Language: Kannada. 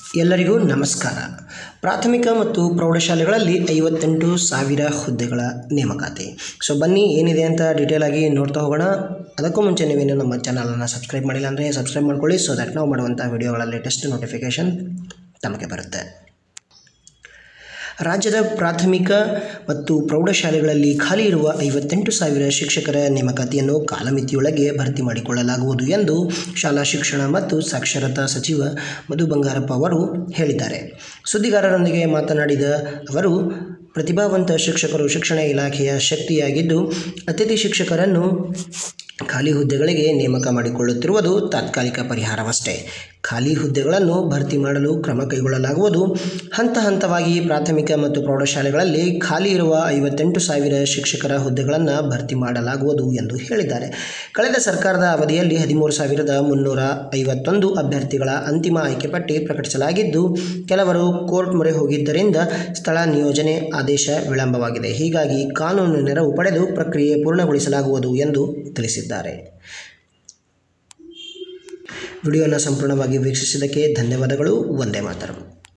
ಎಲ್ಲರಿಗೂ ನಮಸ್ಕಾರ ಪ್ರಾಥಮಿಕ ಮತ್ತು ಪ್ರೌಢಶಾಲೆಗಳಲ್ಲಿ ಐವತ್ತೆಂಟು ಸಾವಿರ ಹುದ್ದೆಗಳ ನೇಮಕಾತಿ ಸೊ ಬನ್ನಿ ಏನಿದೆ ಅಂತ ಡೀಟೇಲ್ ಆಗಿ ನೋಡ್ತಾ ಹೋಗೋಣ ಅದಕ್ಕೂ ಮುಂಚೆ ನೀವೇನು ನಮ್ಮ ಚಾನಲನ್ನು ಸಬ್ಸ್ಕ್ರೈಬ್ ಮಾಡಿಲ್ಲ ಅಂದರೆ ಸಬ್ಸ್ಕ್ರೈಬ್ ಮಾಡ್ಕೊಳ್ಳಿ ಸೊ ದಟ್ ನಾವು ಮಾಡುವಂಥ ವಿಡಿಯೋಗಳ ಲೇಟೆಸ್ಟ್ ನೋಟಿಫಿಕೇಷನ್ ತಮಗೆ ಬರುತ್ತೆ ರಾಜ್ಯದ ಪ್ರಾಥಮಿಕ ಮತ್ತು ಪ್ರೌಢಶಾಲೆಗಳಲ್ಲಿ ಖಾಲಿ ಇರುವ ಐವತ್ತೆಂಟು ಸಾವಿರ ಶಿಕ್ಷಕರ ನೇಮಕಾತಿಯನ್ನು ಕಾಲಮಿತಿಯೊಳಗೆ ಭರ್ತಿ ಮಾಡಿಕೊಳ್ಳಲಾಗುವುದು ಎಂದು ಶಾಲಾ ಶಿಕ್ಷಣ ಮತ್ತು ಸಾಕ್ಷರತಾ ಸಚಿವ ಮಧು ಬಂಗಾರಪ್ಪ ಅವರು ಹೇಳಿದ್ದಾರೆ ಸುದ್ದಿಗಾರರೊಂದಿಗೆ ಮಾತನಾಡಿದ ಅವರು ಪ್ರತಿಭಾವಂತ ಶಿಕ್ಷಕರು ಶಿಕ್ಷಣ ಇಲಾಖೆಯ ಶಕ್ತಿಯಾಗಿದ್ದು ಅತಿಥಿ ಶಿಕ್ಷಕರನ್ನು ಖಾಲಿ ಹುದ್ದೆಗಳಿಗೆ ನೇಮಕ ಮಾಡಿಕೊಳ್ಳುತ್ತಿರುವುದು ತಾತ್ಕಾಲಿಕ ಪರಿಹಾರವಷ್ಟೇ ಖಾಲಿ ಹುದ್ದೆಗಳನ್ನು ಭರ್ತಿ ಮಾಡಲು ಕ್ರಮ ಕೈಗೊಳ್ಳಲಾಗುವುದು ಹಂತ ಹಂತವಾಗಿ ಪ್ರಾಥಮಿಕ ಮತ್ತು ಪ್ರೌಢಶಾಲೆಗಳಲ್ಲಿ ಖಾಲಿ ಇರುವ ಐವತ್ತೆಂಟು ಸಾವಿರ ಶಿಕ್ಷಕರ ಹುದ್ದೆಗಳನ್ನು ಭರ್ತಿ ಮಾಡಲಾಗುವುದು ಎಂದು ಹೇಳಿದ್ದಾರೆ ಕಳೆದ ಸರ್ಕಾರದ ಅವಧಿಯಲ್ಲಿ ಹದಿಮೂರು ಸಾವಿರದ ಮುನ್ನೂರ ಐವತ್ತೊಂದು ಅಭ್ಯರ್ಥಿಗಳ ಅಂತಿಮ ಆಯ್ಕೆ ಪಟ್ಟಿ ಪ್ರಕಟಿಸಲಾಗಿದ್ದು ಕೆಲವರು ಕೋರ್ಟ್ ಮೊರೆ ಹೋಗಿದ್ದರಿಂದ ಸ್ಥಳ ನಿಯೋಜನೆ ಆದೇಶ ವಿಳಂಬವಾಗಿದೆ ಹೀಗಾಗಿ ಕಾನೂನು ನೆರವು ಪಡೆದು ಪ್ರಕ್ರಿಯೆ ಪೂರ್ಣಗೊಳಿಸಲಾಗುವುದು ಎಂದು ತಿಳಿಸಿದ್ದಾರೆ ವಿಡಿಯೋನ ಸಂಪೂರ್ಣವಾಗಿ ವೀಕ್ಷಿಸಿದ್ದಕ್ಕೆ ಧನ್ಯವಾದಗಳು ಒಂದೇ ಮಾತರಂ